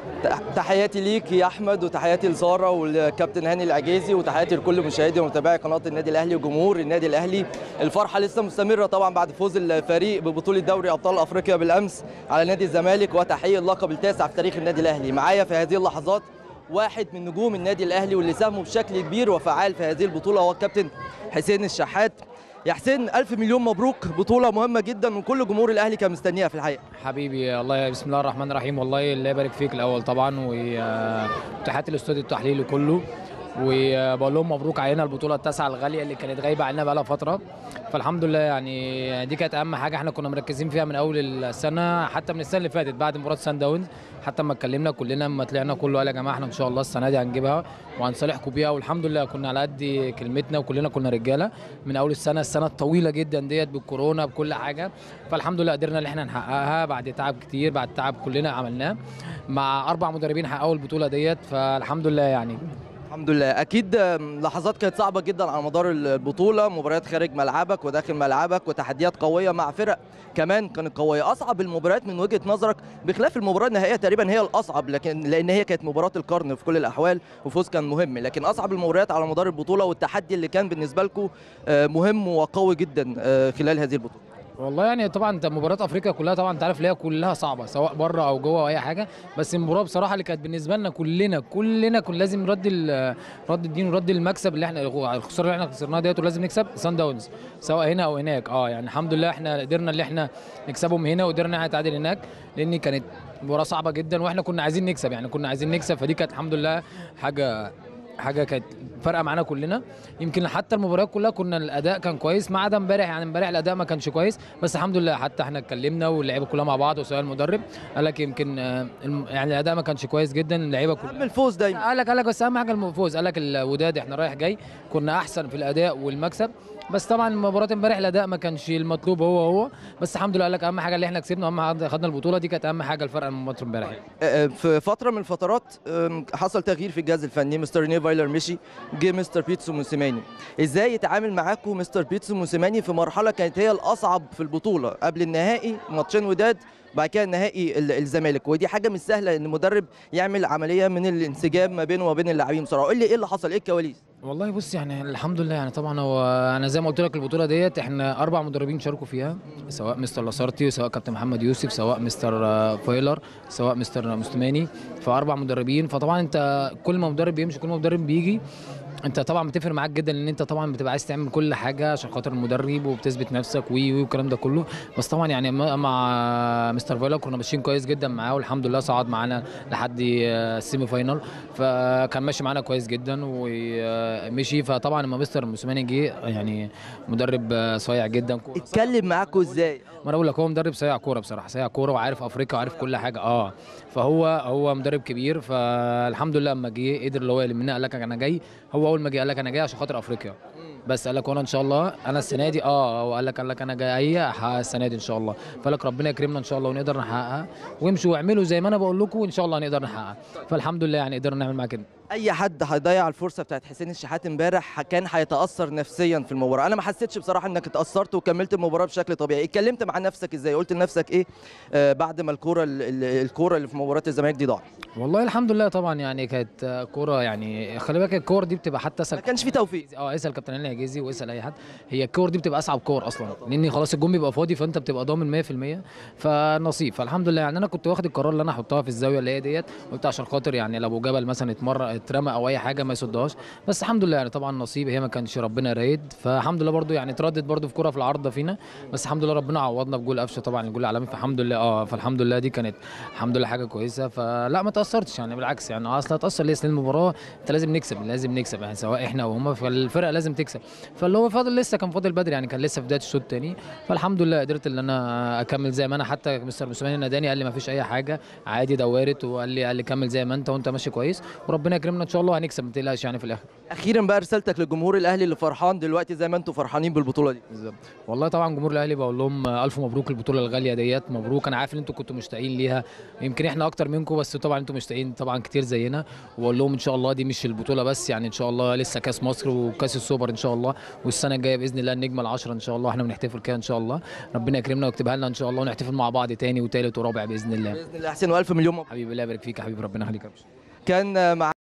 تحياتي ليك يا احمد وتحياتي لساره والكابتن هاني العجيزي وتحياتي لكل مشاهدي ومتابعي قناه النادي الاهلي وجمهور النادي الاهلي الفرحه لسه مستمره طبعا بعد فوز الفريق ببطوله دوري ابطال افريقيا بالامس على نادي الزمالك وتحقيق اللقب التاسع في تاريخ النادي الاهلي معايا في هذه اللحظات واحد من نجوم النادي الاهلي واللي ساهموا بشكل كبير وفعال في هذه البطوله هو الكابتن حسين الشحات يا حسين الف مليون مبروك بطوله مهمه جدا وكل جمهور الاهلي كان مستنيها في الحقيقه حبيبي الله بسم الله الرحمن الرحيم والله الله يبارك فيك الاول طبعا وتحياتي الاستوديو التحليلي كله وبقول لهم مبروك علينا البطوله التاسعه الغاليه اللي كانت غايبه علينا بقالها فتره فالحمد لله يعني دي كانت اهم حاجه احنا كنا مركزين فيها من اول السنه حتى من السنه اللي فاتت بعد مباراه سان داونز حتى لما اتكلمنا كلنا لما طلعنا كله قال يا جماعه احنا ان شاء الله السنه دي هنجيبها وهنصالحكم بيها والحمد لله كنا على قد كلمتنا وكلنا كنا رجاله من اول السنه السنه الطويله جدا ديت بالكورونا بكل حاجه فالحمد لله قدرنا ان احنا نحققها بعد تعب كتير بعد تعب كلنا عملناه مع اربع مدربين حققوا البطوله ديت فالحمد لله يعني الحمد لله اكيد لحظات كانت صعبه جدا على مدار البطوله مباريات خارج ملعبك وداخل ملعبك وتحديات قويه مع فرق كمان كانت قويه اصعب المباريات من وجهه نظرك بخلاف المباراه النهائيه تقريبا هي الاصعب لكن لان هي كانت مباراه القرن في كل الاحوال وفوز كان مهم لكن اصعب المباريات على مدار البطوله والتحدي اللي كان بالنسبه لكم مهم وقوي جدا خلال هذه البطوله والله يعني طبعا انت مباريات افريقيا كلها طبعا انت عارف اللي هي كلها صعبه سواء بره او جوه او اي حاجه بس المباراه بصراحه اللي كانت بالنسبه لنا كلنا كلنا كنا لازم نرد رد الدين ورد المكسب اللي احنا الخساره اللي احنا خسرناها ديت ولازم نكسب سان داونز سواء هنا او هناك اه يعني الحمد لله احنا قدرنا اللي احنا نكسبهم هنا وقدرنا نتعادل هناك لان كانت مباراه صعبه جدا واحنا كنا عايزين نكسب يعني كنا عايزين نكسب فدي كانت الحمد لله حاجه حاجه كانت فارقه معانا كلنا يمكن حتى المباريات كلها كنا الاداء كان كويس ما عدا امبارح يعني امبارح الاداء ما كانش كويس بس الحمد لله حتى احنا اتكلمنا واللعيبه كلها مع بعض وسواء المدرب قال لك يمكن يعني الاداء ما كانش كويس جدا اللعيبه كلها اهم الفوز دايما قال لك قال لك بس اهم حاجه الفوز قال لك الوداد احنا رايح جاي كنا احسن في الاداء والمكسب بس طبعا مباراه امبارح الاداء ما كانش المطلوب هو هو بس الحمد لله قال لك اهم حاجه اللي احنا كسبنا اهم حاجه خدنا البطوله دي كانت اهم حاجه الفرق من ماتش امبارح في فتره من الفترات حصل تغيير في الجهاز الفني مستر نيفايلر مشي جه مستر بيتسو موسيماني ازاي يتعامل معاكم مستر بيتسو موسيماني في مرحله كانت هي الاصعب في البطوله قبل النهائي ماتشين وداد بعد كده النهائي الزمالك ودي حاجه مش سهله ان مدرب يعمل عمليه من الانسجام ما بينه وما بين اللاعبين بصراحه قول لي ايه اللي حصل ايه الكواليس والله بص يعني الحمد لله يعني طبعا هو انا زي ما قلت لك البطوله ديت احنا اربع مدربين شاركوا فيها سواء مستر لاسارتي سواء كابتن محمد يوسف سواء مستر فايلر سواء مستر مستماني فاربع مدربين فطبعا انت كل ما مدرب بيمشي كل ما مدرب بيجي انت طبعا بتفرق معاك جدا ان انت طبعا بتبقى عايز تعمل كل حاجه عشان خاطر المدرب وبتثبت نفسك وي وي والكلام ده كله بس طبعا يعني مع مستر فايلر كنا ماشيين كويس جدا معاه والحمد لله صعد معانا لحد السيمي فاينال فكان ماشي معانا كويس جدا ومشي فطبعا لما مستر موسيماني جه يعني مدرب صايع جدا اتكلم معاكم ازاي؟ ما انا بقول لك هو مدرب صايع كوره بصراحه صايع كوره وعارف افريقيا وعارف كل حاجه اه فهو هو مدرب كبير فالحمد لله لما جه قدر اللي هو يلمنا قال لك انا جاي هو اول ما جه قال لك انا جاي عشان خاطر افريقيا بس قال لك وانا ان شاء الله انا السنه دي اه هو قال لك قال لك انا جاي احقق السنه دي ان شاء الله فقال لك ربنا يكرمنا ان شاء الله ونقدر نحققها وامشوا واعملوا زي ما انا بقول لكم وان شاء الله هنقدر نحققها فالحمد لله يعني قدرنا نعمل معاك كده اي حد هيضيع الفرصه بتاعت حسين الشحات امبارح كان هيتاثر نفسيا في المباراه انا ما حسيتش بصراحه انك اتاثرت وكملت المباراه بشكل طبيعي اتكلمت مع نفسك ازاي قلت لنفسك ايه آه بعد ما الكوره الكوره اللي في مباراه الزمالك دي ضاعت والله الحمد لله طبعا يعني كانت كوره يعني خلي بالك الكور دي بتبقى حتى اسال ما كانش في توفيق اه اسال كابتن علي عجيزي واسال اي حد هي الكور دي بتبقى اصعب كور اصلا لان خلاص الجون بيبقى فاضي فانت بتبقى ضامن 100% فنصيب فالحمد لله يعني انا كنت واخد القرار اللي انا احطها في الزاويه اللي هي ديت قلت عشان خاطر يعني لو ابو جبل مثلا اتمر اترمى او اي حاجه ما يصدهاش بس الحمد لله يعني طبعا نصيب هي ما كانش ربنا رايد فالحمد لله برده يعني اتردد برده في كوره في العارضه فينا بس الحمد لله ربنا عوضنا بجول قفشه طبعا الجول العالمي فالحمد لله اه فالحمد لله دي كانت الحمد لله حاجه كويسه فلا ما تاثرتش يعني بالعكس يعني اصل هتاثر ليه المباراه انت لازم نكسب لازم نكسب يعني سواء احنا او هم فالفرقه لازم تكسب فاللي هو فاضل لسه كان فاضل بدري يعني كان لسه في بدايه الشوط الثاني فالحمد لله قدرت ان انا اكمل زي ما انا حتى مستر موسيماني ناداني قال لي ما فيش اي حاجه عادي ده وارد وقال لي قال لي كمل زي ما انت وانت ماشي كويس وربنا يكرمنا ان شاء الله هنكسب ما تقلقش يعني في الاخر اخيرا بقى رسالتك للجمهور الاهلي اللي فرحان دلوقتي زي ما انتم فرحانين بالبطوله دي بالظبط والله طبعا جمهور الاهلي بقول لهم الف مبروك البطوله الغاليه ديت مبروك انا عارف ان انتوا كنتوا مشتاقين ليها يمكن احنا اكتر منكم بس طبعا انتوا مشتاقين طبعا كتير زينا واقول لهم ان شاء الله دي مش البطوله بس يعني ان شاء الله لسه كاس مصر وكاس السوبر ان شاء الله والسنه الجايه باذن الله النجمه العشره ان شاء الله احنا بنحتفل كده ان شاء الله ربنا يكرمنا ويكتبها لنا ان شاء الله ونحتفل مع بعض تاني وتالت ورابع باذن الله باذن الله حسين والف مليون مبروك حبيبي الله يبارك فيك يا حبيبي ربنا يخليك يا رب. كان مع